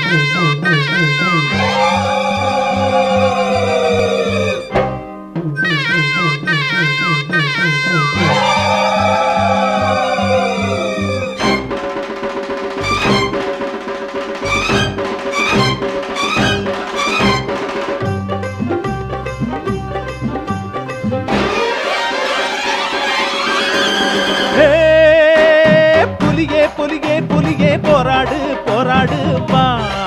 ஏ, புலியே புலியே புலியே போராடு போராடு வா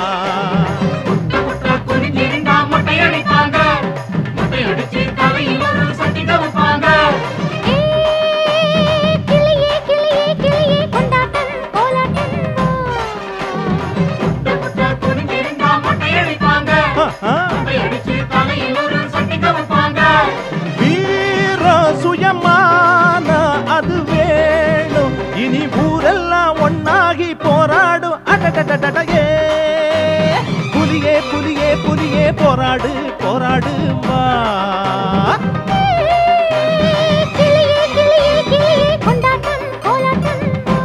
குனிஞ்சிருந்தா மொட்டை அடிப்பாங்க மொட்டை அடிச்சு தலையில் ஒரு சட்டி கவுப்பாங்க கிளியே கிளியே கிளியே கொண்டாட்டம் கோலாட்டம் குனிஞ்சிருந்தா மொட்டை அடிப்பாங்க ஆஹா. மொட்டை அடிச்சு தலையில் ஒரு சட்டி கவுப்பாங்க வீர சுயமான அது வேணும் இனி ஊரெல்லாம் ஒன்னாகி போராடும் அடடடடட, ஏ புலியே புலியே புலியே போராடு போராடு வா கிளியே கிளியே கிளியே கொண்டாட்டம் கோலாட்டம்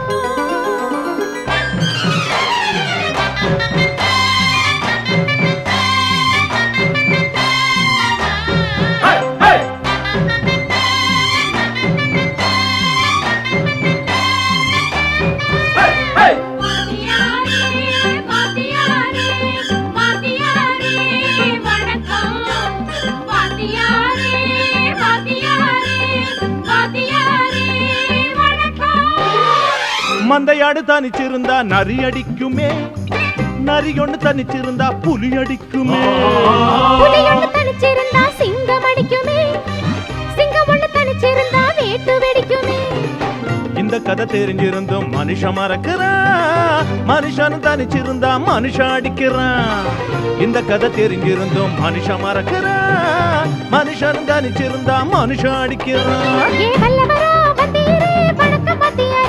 மந்தையாடு தனிச்சிருந்தா நரி அடிக்குமே நரி ஒண்ணு தனிச்சிருந்தா புலி அடிக்குமே புலியொன்று தனிச்சிருந்தா சிங்கம் அடிக்குமே சிங்கம் ஒண்ணு தனிச்சிருந்தா வேட்டு வெடிக்குமே இந்த கதை தெரிஞ்சிருந்தும் மனுஷன் மறக்கிறான் மனுஷன் தனிச்சிருந்தா மனுஷன் அடிக்கிறான் இந்த கதை தெரிஞ்சிருந்தும் மனுஷன் மறக்கிறான் மனுஷன் தனிச்சிருந்தா மனுஷன் அடிக்கிறான் ஏ வல்லவரா வந்தீரே வணக்கம் பாத்தியாரே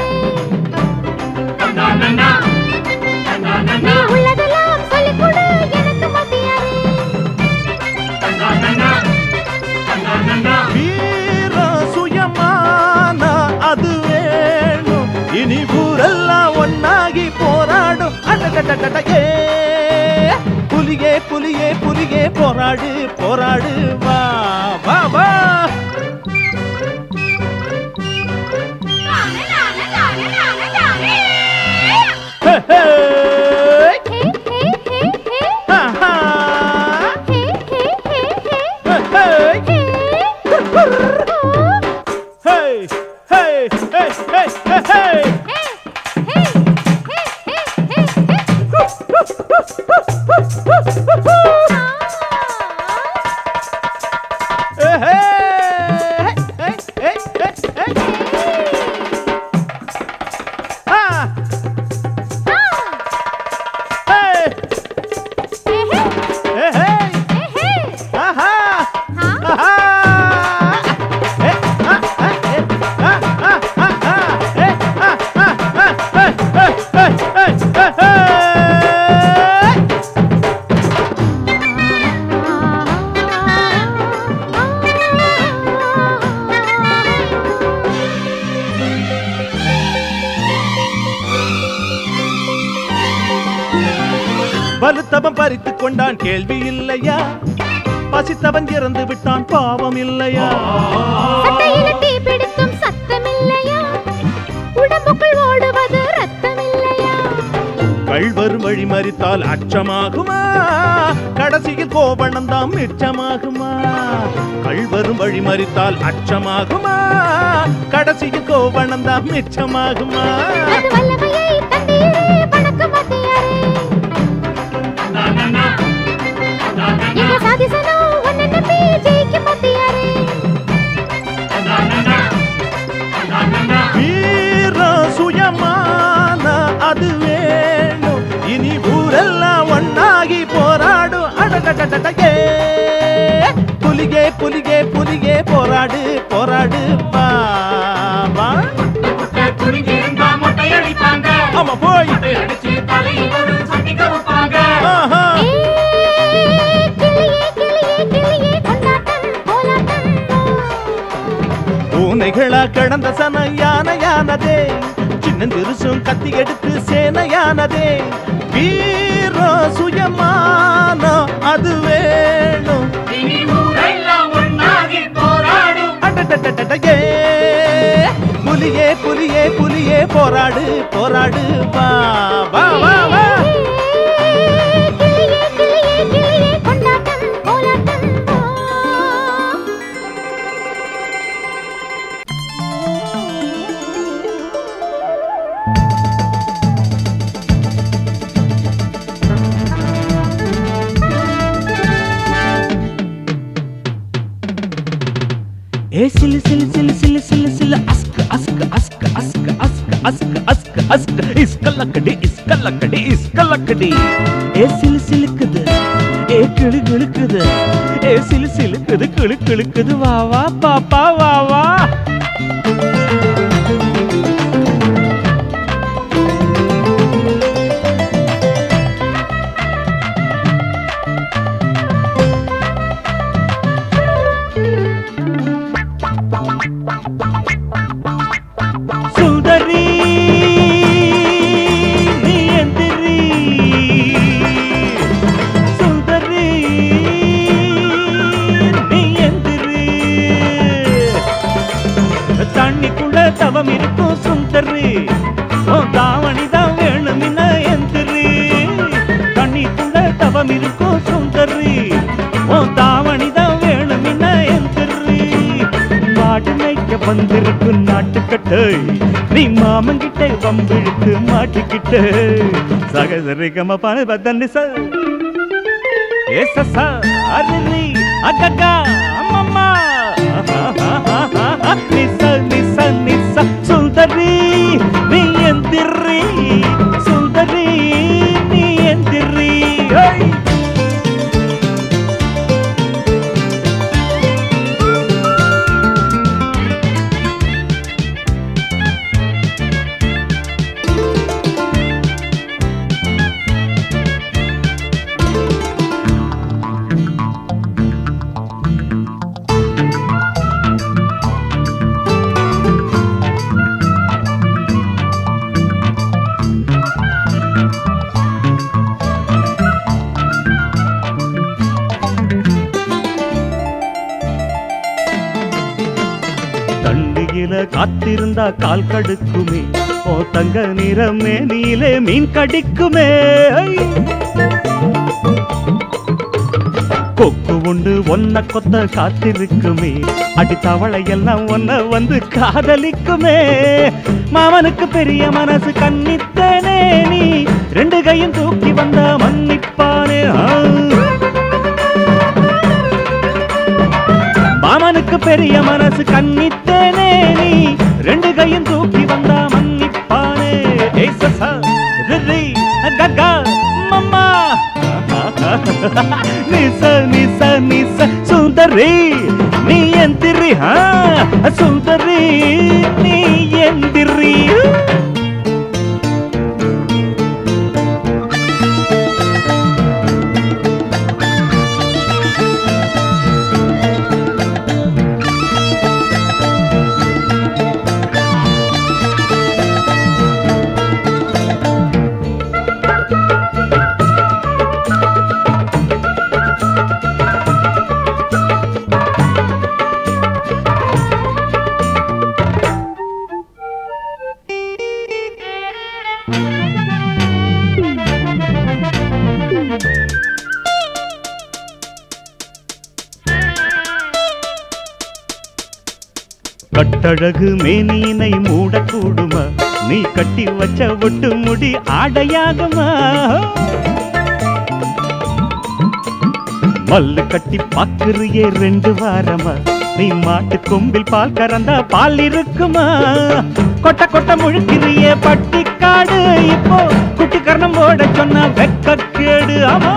நீ உள்ளதெல்லாம் சொல்லிக் கொடு எனக்கு பாத்தியாரே வீர சுயமான அது வேணும் இனி ஊரெல்லாம் ஒன்னாகி போராடும் அடடடடட, ஏ புலியே புலியே புலியே போராடு போராடு வா வா வா ஹே, ஹே. ஹே ஹே ஹே ஹே ஹா, ஹா. ஹே ஹே ஹே ஹே ஹே, ஹே. ஹே Hey, hey, hey, hey, hey, hey. Hey, hey, hey, hey, hey, hey. Ah, hey, hey, hey. Aha, aha. Eh, ah, ah, eh, ah, ah, ah, ah, eh, ah, ah, ah, eh, eh, eh, eh, eh, eh. வலுத்தவன் பறித்து கொண்டான் கேள்வி இல்லையா பசித்தவன் இறந்து விட்டான் பாவம் இல்லையா சட்டையில தீ பிடிக்கும் சத்தமில்லையா உடம்புக்குள் ஓடுவது ரத்தமில்லையா கள்வரும் வழி மறித்தால் அச்சமாகுமா கடைசியில் கோபணம் தான் மிச்சமாகுமா கள்வரும் வழி மறித்தால் அச்சமாகுமா கடைசியில் கோபணம் தான் மிச்சமாகுமா அது வல்லமையை தந்தீரே வணக்கம் வாத்தியாரே எங்க சாதிசனம் உன்னை நம்பி ஜெயிக்கும் வாத்தியாரே வீர சுயமான அது வேணும் இனி ஊரெல்லாம் ஒன்னாகி போராடும் அடடடடட, ஏ புலிகே புலிகே புலிகே போராடு போராடு வா வா குனிஞ்சிருந்தா மொட்டை அடிப்பாங்க ஆமா போய் மொட்டை அடிச்சு தலையில் ஒரு சட்டி கவுப்பாங்க ஆஹா. ஏ, கிளியே கிளியே கிளியே கொண்டாட்டம் கோலாட்டம் பூனைகளா கடந்த சன யானையானதே சின்னந்திருசும் கத்தி எடுத்து சேனையானதே வீர சண்டையே புலியே புலியே புலியே போராடு போராடு வா வா வா வா கிளியே கிளியே கிளியே கொண்டாட்டம் கோலாட்டம் வா ஏ சிலு சிலு சிலு சிலு சிலு சிலு அஸ்க் அஸ்க் அஸ்க் அஸ்க் அஸ்க் அஸ்க் அஸ்க் அஸ்க் இஸ்கலக்கடி இஸ்கலக்கடி இஸ்கலக்கடி ஏ சிலு சிலுக்குது ஏ கிளு கிளுக்குது ஏ சிலு சிலுக்குது கிளு கிளுக்குது வா வா பாப்பா வா வா சுந்தரி நீ எந்திரி சுந்தரி நீ எந்திரி தண்ணிக்குள்ள தவம் இருக்கும் சுந்தரி உன் தாவணி தான் வேணும் என்ன எந்திரி தண்ணிக்குள்ள தவம் இருக்கும் சுந்தரி உன் தாவணி தான் வேணும் என்ன எந்திரி மாடு மேய்க்க வந்திருக்கு நாட்டுக்கட்டு நீ மாமங்கிட்ட வம்பிழுத்து மாட்டிக்கிட்டு சகசரிகம பான பத்தன்னு சார் ஏ சசா அரிரி அக்கக்கா அம்மம்மா நிச நிச நிச சுந்தரி நீ எந்திரி சுந்தரி நீ எந்திரி ஐ தண்ணியில காத்திருந்தா கால் கடுக்குமே ஓ தங்க நிறம் மேனியிலே மீன் கடிக்குமே ஐ! கொக்கு உண்டு ஒன்ன கொத்த காத்திருக்குமே அடி தவளை எல்லாம் ஒன்ன வந்து காதலிக்குமே மாமனுக்கு பெரிய மனசு கன்னித்தனே நீ ரெண்டு கையும் தூக்கி வந்த மன்னிப்பானே ஆ. மாமனுக்கு பெரிய மனசு கன்னித்தேனே நீ ரெண்டு கையும் தூக்கி வந்தா மன்னிப்பானே ஏய் சசா ரிரி கக்கா மம்மா நிச நிச நிச சுந்தரி நீ எந்திரி ஹா சுந்தரி நீ எந்திரி கட்டழகு மேனியினை மூடக்கூடுமா நீ கட்டி வச்ச ஒட்டு முடி ஆடையாகுமா மல்லு கட்டி பாக்குறியே ரெண்டு வாரமா நீ மாட்டு கொம்பில் பால் கறந்தா பால் இருக்குமா கொட்ட கொட்ட முழுக்கிறியே பட்டிக்காடு இப்போ குட்டி கர்ணம் போட சொன்னா வெக்க கேடு ஆமா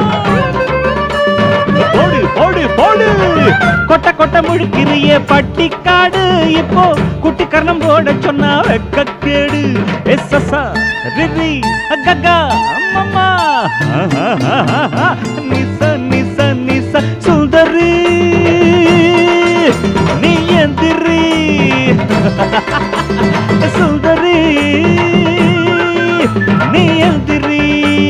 போடு போடு போடு கொட்ட கொட்ட முழுக்கிறியே பட்டிக்காடு இப்போ குட்டி கர்ணம் போட சொன்னா வெக்க கேடு எஸ்எஸ்ஆ ரிரி அக்கக்கா அம்மம்மா நிச நிச நிச சுந்தரி நீ எந்திரி சுந்தரி நீ எந்திரி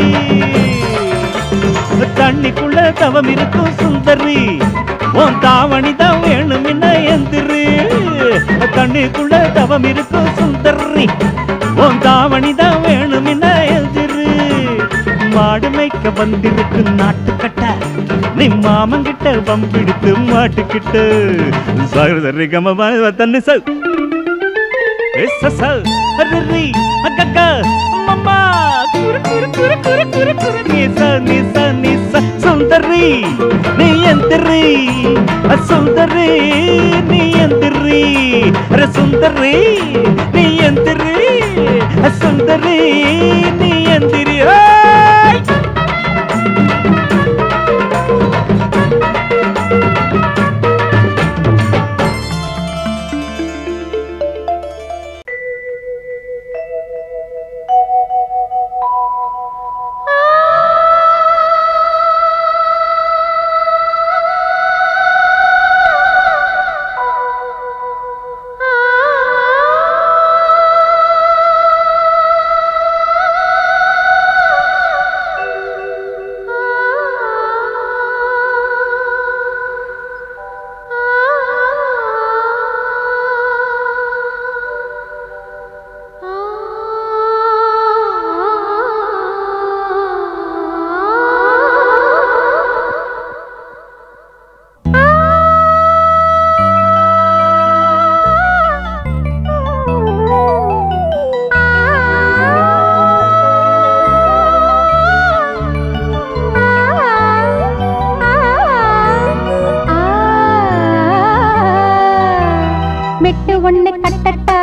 தண்ணிக்குள்ள தவம் இருக்கும் சுந்தரி உன் தாவணி தான் வேணும் என்ன எந்திரி தண்ணிக்குள்ள தவம் இருக்கும் சுந்தரி உன் தாவணி தான் வேணும் என்ன எதிரு மாடு மேய்க்க வந்திருக்கு நாட்டுக்கட்ட நீ மாமங்கிட்ட வம்பிடித்து மாட்டுக்கிட்டு சரி கம தண்ணி ச ச அரரி அக்கா மம்மா குரு குரு குரு குரு குரு குரு நிச நிச நிச சுந்தரி நீ எந்திரி சுந்தரி நீ எந்திரி அர சுந்தரி நீ எந்திரி சுந்தரி நீ எந்திரி ஏய்! மெட்டு ஒண்ணு கட்டட்டா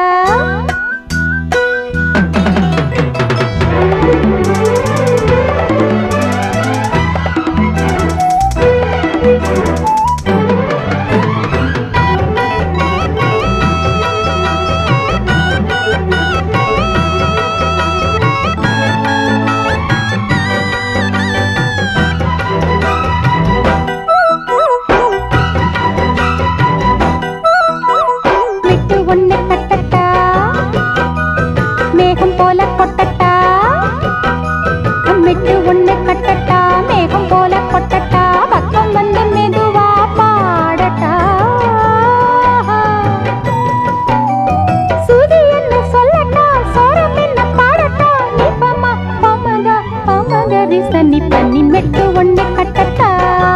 மெட்டு ஒண்ணு கட்டட்டா மேகம் போல கொட்டட்டா மெட்டு ஒண்ணு கட்டட்டா மேகம் போல கொட்டட்டா பக்கம் வந்து மெதுவா பாடட்டா சூதி என்ன சொல்லட்டா சோரம் என்ன பாடட்டா நிப்பமா பமக பமக ரிசனி பண்ணி மெட்டு ஒண்ணு கட்டட்டா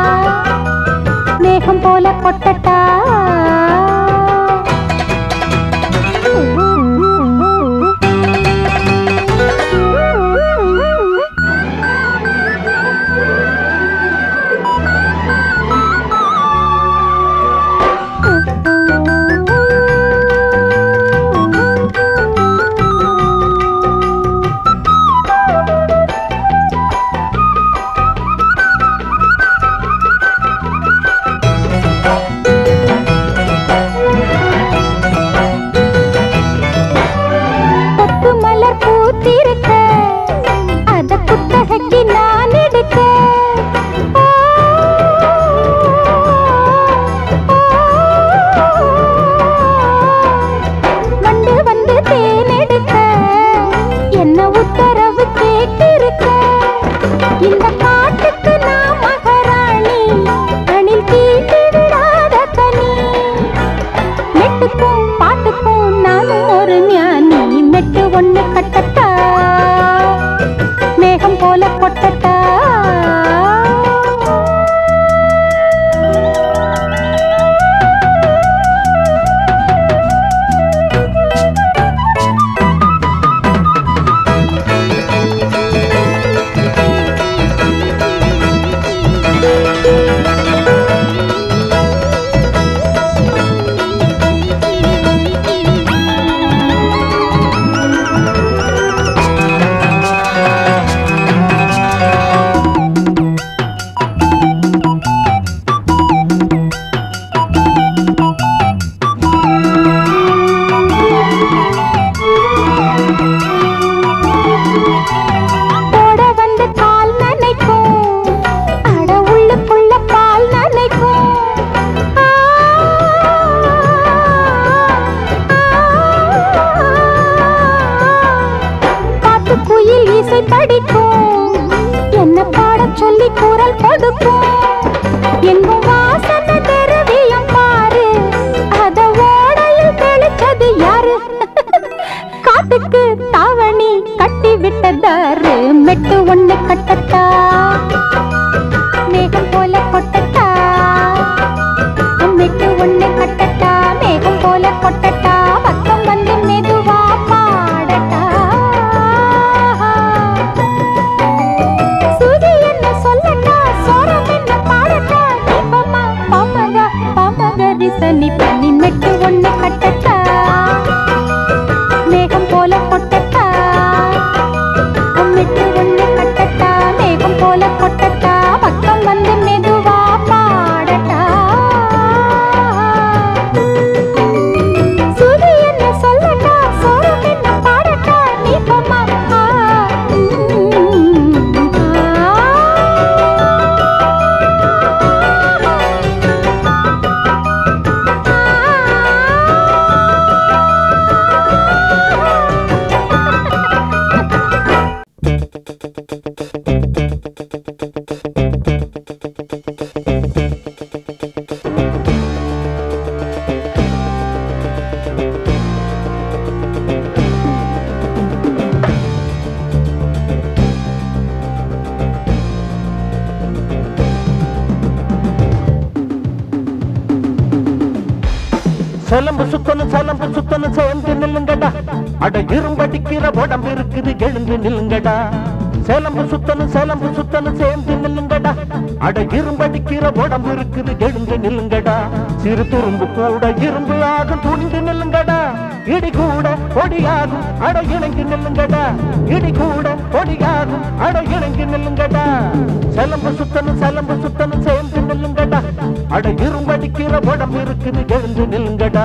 மேகம் போல கொட்டட்டா கொத்து மலர் பூத்திருக்க அத குத்தகைக்கு நான் எடுக்க ஆ, வண்டு வந்து தேனெடுக்க என்ன உத்தரவு கேட்டிருக்க இந்த காட்டுக்கு நான் மகாராணி அணில் தீட்டி விடாத கனி மெட்டுக்கும் பாட்டுக்கும் நானும் ஒரு ஞானி மெட்டு ஒண்ணு கட்டட்டா மேகம் போல கொட்டட்டா போட வந்து கால் நனைக்கும் அட உள்ளுக்குள்ள பால் நனைக்கும் ஆ, காத்து குயில் இசை படிக்கும் என்ன பாடச் சொல்லி குரல் கொடுக்கும் எங்கும் வாசனை திரவியம் பாரு அத ஓடையில் தெளி மெட்டு ஒண்ணு கட்டட்டா மேகம் போல கொட்டட்டா மெட்டு ஒண்ணு கட்டட்டா மேகம் போல கொட்டட்டா பக்கம் வந்து மெதுவா பாடட்டா சூதி என்ன சொல்லட்டா சோரம் என்ன பாடட்டா தீபமா பாமக பாமக ரிசனி பண்ணி மெட்டு ஒண்ணு கட்டட்டா மேகம் போல கொட்டட்டா மெட்டு ஒண்ணு கட்டட்டா மேகம் போல கொட்டட்டா பக்கம் வந்து மெதுவா பாடட்டா சுதி என்ன சொல்லட்டா சோரம் என்ன பாடட்டா தீபமா ஆ, ம், சிலம்பு சுத்தணும் சிலம்பு சுத்தணும் சேர்ந்து நில்லுங்கடா அட இரும்படிக்கிற உடம்பு இருக்குது எழுந்து நில்லுங்கடா சிலம்பு சுத்தணும் சிலம்பு சுத்தணும் சேர்ந்து நில்லுங்கடா அட இரும்படிக்கிற உடம்பு இருக்குது எழுந்து நில்லுங்கடா சிறு துரும்பு கூட இரும்பு ஆகும் துணிந்து நில்லுங்கடா இடி கூட பொடியாகும் அட இணங்கி நில்லுங்கடா இடி கூட பொடியாகும் அட இணங்கி நில்லுங்கடா சிலம்பு சுத்தணும் சிலம்பு சுத்தணும் சேர்ந்து நில்லுங்கடா அட இரும்படிக்கிற உடம்பு இருக்குது எழுந்து நில்லுங்கடா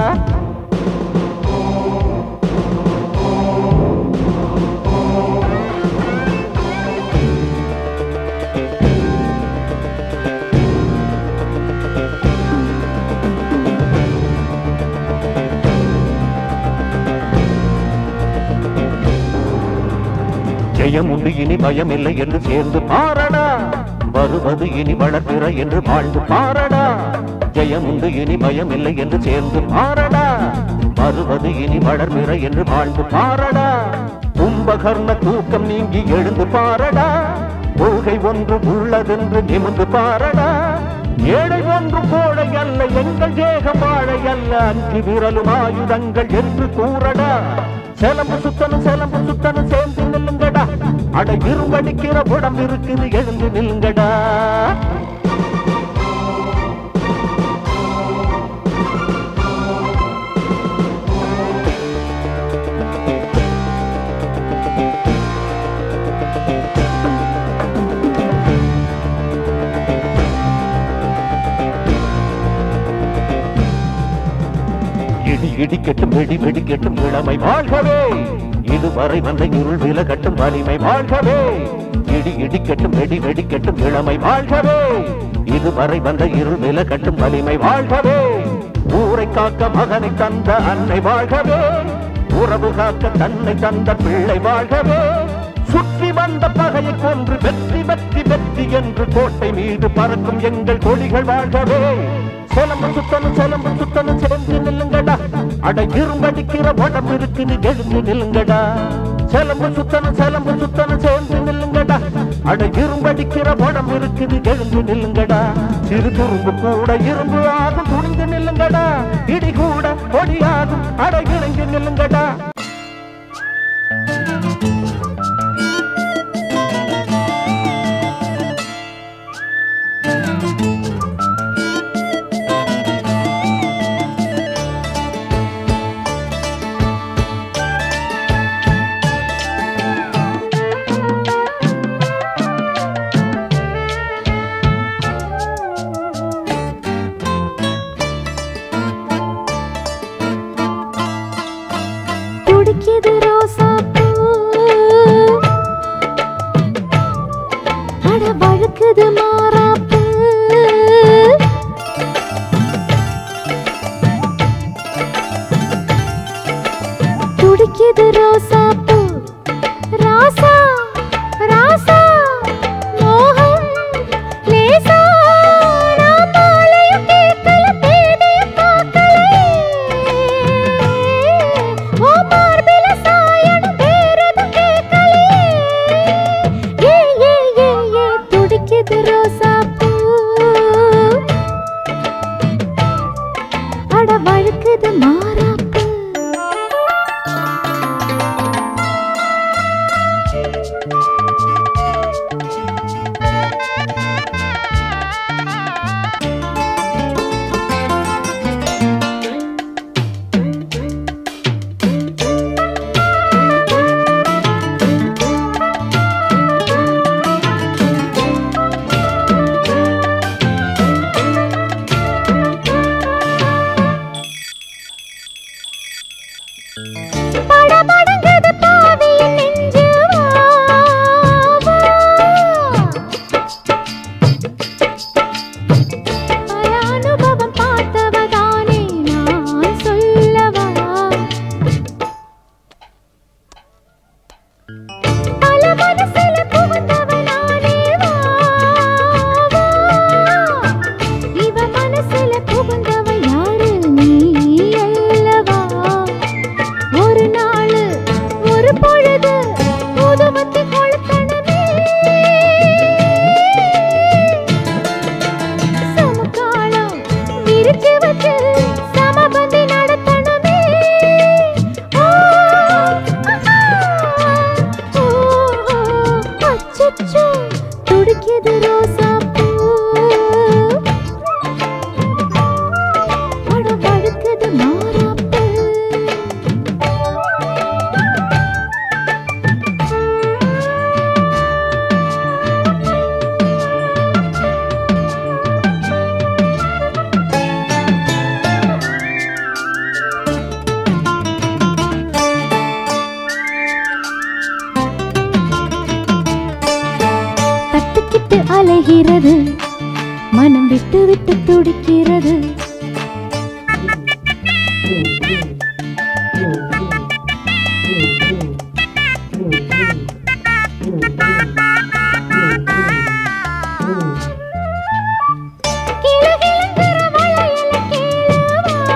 ஜெயம் உண்டு இனி பயமில்லை என்று சேர்ந்து பாரடா வருவது இனி வளர்பிற என்று வாழ்ந்து பாரடா ஜெயம் உண்டு இனி பயமில்லை என்று சேர்ந்து பாரடா வருவது இனி வளர்பிற என்று வாழ்ந்து பாரடா கும்பகர்ண தூக்கம் நீங்கி எழுந்து பாரடா கொள்கை ஒன்று உள்ளதென்று நிமிர்ந்து பாரடா ஏழை ஒன்று கோடை அல்ல எங்கள் தேகம் வாழை அல்ல அஞ்சு விரலும் ஆயுதங்கள் என்று கூறடா சேலம்பு சுத்தனும் சேலம்பு சுத்தனும் சேர்ந்து நில்லுங்கடா அட இரும்படிக்கிற உடம்பு இருக்குது எழுந்து நில்லுங்கடா இடி இடிக்கட்டும் வெடி வெடிக்கட்டும் இளமை வாழ்கவே இதுவரை வந்த இருள் விலகட்டும் வலிமை வாழ்கவே இடி இடிக்கட்டும் வெடி வெடிக்கட்டும் இளமை வாழ்கவே இதுவரை வந்த இருள் விலகட்டும் வலிமை வாழ்கவே ஊரை காக்க மகனை தந்த அன்னை வாழ்கவே உறவு காக்க தன்னை தந்த பிள்ளை வாழ்கவே சுற்றி வந்த பகையை கொன்று வெற்றி வெற்றி வெற்றி என்று கோட்டை மீது பறக்கும் எங்கள் கொடிகள் வாழ்கவே சிலம்பு சுத்தனும் சிலம்பு சுத்தனும் சேர்ந்து நில்லுங்கடா அட இரும்படிக்கிற உடம்பு இருக்குது எழுந்து நில்லுங்கடா சிலம்பு சுத்தனும் சிலம்பு சுத்தனும் சேர்ந்து நில்லுங்கடா அட இரும்படிக்கிற உடம்பு இருக்குது எழுந்து நில்லுங்கடா சிறு துரும்பு கூட இரும்பு ஆகும் துணிந்து நில்லுங்கடா இடி கூட பொடியாகும் அட இணைந்து நில்லுங்கடா துடிக்குது ரோசாப்பூ அட வழுக்குது மாறாப்பு துடிக்குது ரோசாப்பூ ராசா ராசா மோகம் லேசா நான் மாலையும் கேட்கல தேதியும் பார்க்கலையே ஓ மார்பில சாயணும் வேறெதும் கேட்கலையே விட்டு அலைகிறது மனம் விட்டு விட்டு துடிக்கிறது கிளுகிளுங்கிற வளையல கேளவா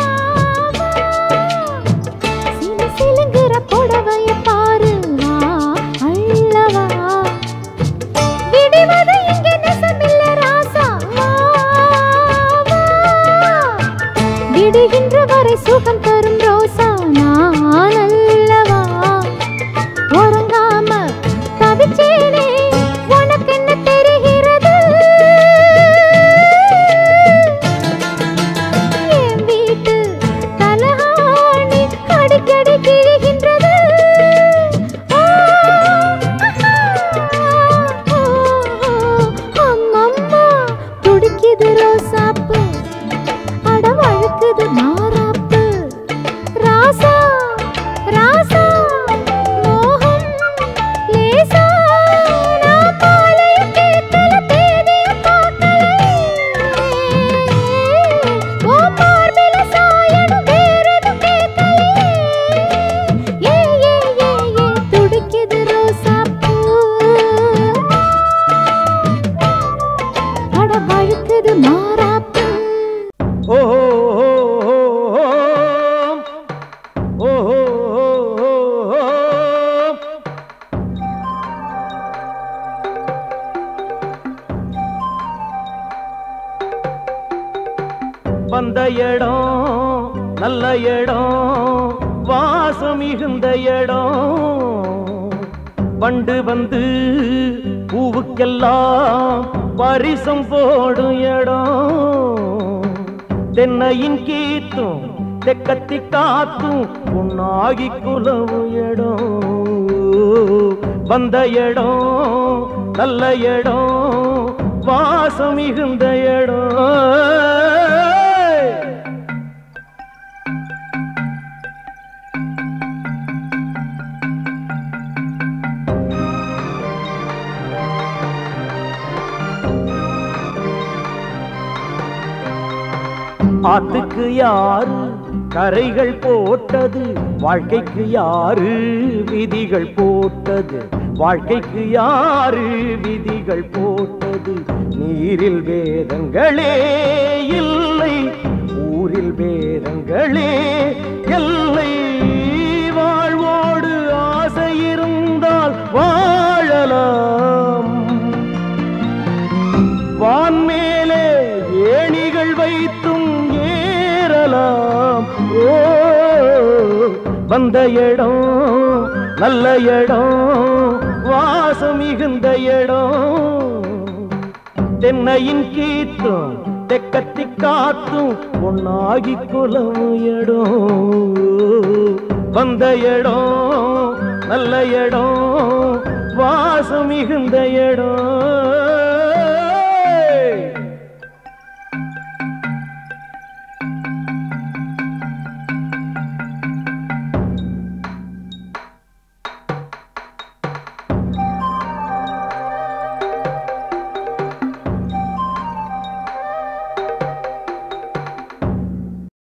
சிலு சிலுங்கிற புடவைய பாரு வா அள்ளவா விடுவது இங்கே நெசமில்ல ராசா வா, வா. விடுகின்ற வரை சுகம் தரும் ரோசா நான் அல்லவா உறங்காம தவிச்சேனே உனக்கு என்ன தெரிகிறது என் வீட்டு தலகாணி அடிக்கடி கிழிகின்றது ஆ, ஆ, அம்மம்மா துடிக்குது ரோசாப்பு அட வழுக்குது மாறாப்பு ராசா ராசா மோகம் லேசா நான் மாலைய கேட்கல தேதிய பார்க்கல ஓ மார்பில சாயணும் வேறெதும் கேட்கலையே ஏ ஏ ஏ ஏ துடிக்குது ரோசாப்பூ அட வழுக்குது மாறாப்பு ஓஹோ ஓஹோ வந்த இடம் நல்ல இடம் வாசம் மிகுந்த இடம் வண்டு வந்து பூவுக்கெல்லாம் பரிசம் போடும் இடம் தென்னையின் கீத்தும் தெக்கத்தி காத்தும் உன்னாகி குலவு இடம் வந்த இடம் நல்ல இடம் வாசம் மிகுந்த இடம் ஆத்துக்கு யாரு கரைகள் போட்டது வாழ்க்கைக்கு யாரு விதிகள் போட்டது வாழ்க்கைக்கு யாரு விதிகள் போட்டது நீரில் வேதங்களே இல்லை ஊரில் வேதங்களே எல்லை வாழ்வோடு ஆசை இருந்தால் வாழலாம் வான்மேலே ஏணிகள் வைத்தும் ஏறலாம் ஓ வந்த இடம் நல்ல இடம் வாசம் மிகுந்த இடம் தென்னையின் கீத்தும் தெக்கத்தி காத்தும் பொன்னாகி குலம் இடம் வந்த இடம் நல்ல இடம் வாசம் மிகுந்த இடம்